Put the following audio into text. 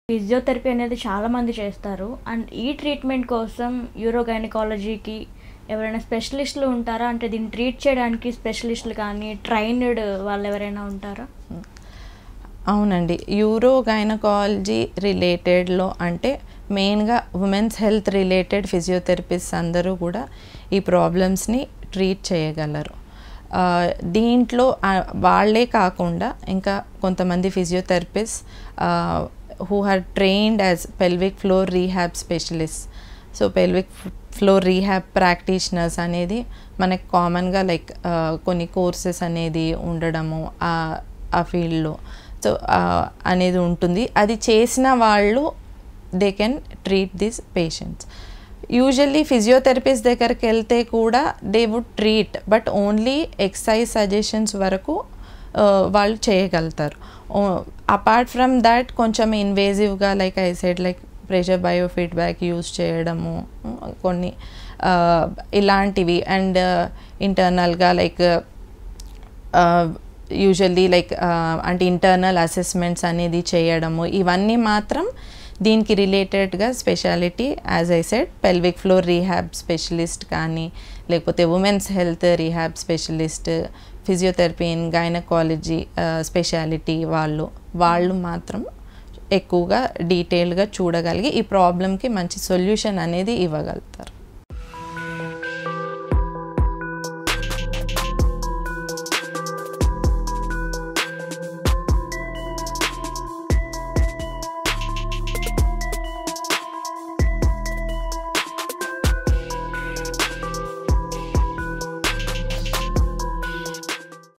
physiotherapy అనేది చాలామంది చేస్తారు అండ్ ఈ ట్రీట్మెంట్ కోసం యూరోగైనకాలజీకి ఎవరైనా స్పెషలిస్టులు ఉంటారా అంటే దీన్ని ట్రీట్ చేయడానికి స్పెషలిస్టులు కానీ ట్రైన్డ్ వాళ్ళు ఎవరైనా ఉంటారా అవునండి యూరో గైనకాలజీ రిలేటెడ్లో అంటే మెయిన్గా ఉమెన్స్ హెల్త్ రిలేటెడ్ ఫిజియోథెరపిస్ట్ అందరూ కూడా ఈ ప్రాబ్లమ్స్ని ట్రీట్ చేయగలరు ఆ, దీంట్లో ఆ, వాళ్ళే కాకుండా ఇంకా కొంతమంది physiotherapist who are trained as pelvic floor rehab specialist so pelvic floor rehab practitioners అనేది మనకి కామన్గా లైక్ కొన్ని కోర్సెస్ అనేది ఉండడము ఆ- ఆ ఫీల్డ్లో సో అనేది ఉంటుంది అది చేసిన వాళ్ళు they can treat this patients usually physiotherapist దగ్గరికి వెళ్తే కూడా they would treat but only exercise suggestions వరకు ఆ, వాళ్ళు చేయగలుగుతారు అపార్ట్ ఫ్రమ్ దాట్ కొంచెం ఇన్వేజివ్గా like inside like pressure biofeedback use చేయడము కొన్ని ఆ, ఇలాంటివి అండ్ ఇంటర్నల్గా లైక్ యూజువల్లీ లైక్ అంటే ఇంటర్నల్ అసెస్మెంట్స్ అనేది చేయడము ఇవన్నీ మాత్రం దీనికి రిలేటెడ్గా speciality as I said pelvic floor rehab specialist కానీ లేకపోతే women's health rehab specialist physiotherapy in gynaecology speciality వాళ్ళు వాళ్ళు మాత్రం ఎక్కువగా డీటెయిల్గా చూడగలిగి ఈ ప్రాబ్లమ్కి మంచి సొల్యూషన్ అనేది ఇవ్వగలుగుతారు